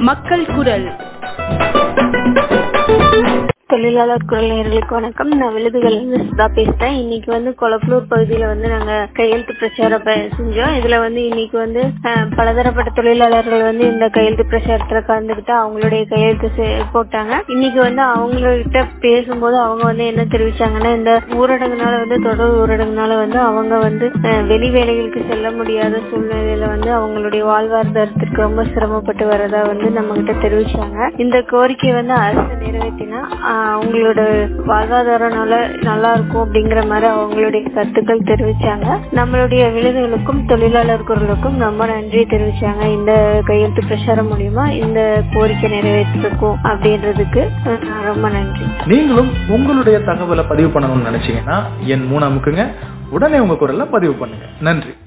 மக்கள் குரல் தொழிலாளர் குரல் நேர்களுக்கு வணக்கம் நான் விழுதுகள் இருந்து சுதா பேசுறேன் இன்னைக்கு வந்து கொளப்பலூர் பகுதியில வந்து நாங்க கையெழுத்து பிரச்சாரம் ப- செஞ்சோம் இதுல வந்து இன்னைக்கு வந்து அஹ், பலதரப்பட்ட தொழிலாளர்கள் வந்து இந்த கையெழுத்து பிரச்சாரத்துல கலந்துக்கிட்டு அவங்களுடைய கையெழுத்து செ- போட்டாங்க இன்னைக்கு வந்து அவங்ககிட்ட பேசும்போது அவங்க வந்து என்ன தெரிவிச்சாங்கன்னா இந்த ஊரடங்குனால வந்து தொடர் ஊரடங்குனால வந்து அவங்க வந்து அஹ், வெளி வேலைகளுக்கு செல்ல முடியாத சூழ்நிலையில வந்து அவங்களுடைய வாழ்வாதாரத்திற்கு ரொம்ப சிரமப்பட்டு வரதா வந்து நம்ம கிட்ட தெரிவிச்சாங்க இந்த கோரிக்கையை வந்து அரசு நிறைவேற்றினா ஆஹ், அவங்களோட வாழ்வாதாரம் நல்லா நல்லா இருக்கும் அப்படிங்கிற மாதிரி அவங்களுடைய கருத்துக்கள் தெரிவிச்சாங்க நம்மளுடைய விழுதுகளுக்கும் தொழிலாளர் குரலுக்கும் ரொம்ப நன்றி தெரிவிச்சாங்க இந்த கையெழுத்து பிரச்சாரம் மூலியமா இந்த கோரிக்கை நிறைவேற்றிருக்கும் அப்படின்றதுக்கு அஹ், ரொம்ப நன்றி நீங்களும் உங்களுடைய தகவலை பதிவு பண்ணணும்னு நினைச்சீங்கன்னா என் மூணு அமுக்குங்க உடனே உங்க குரல்ல பதிவு பண்ணுங்க நன்றி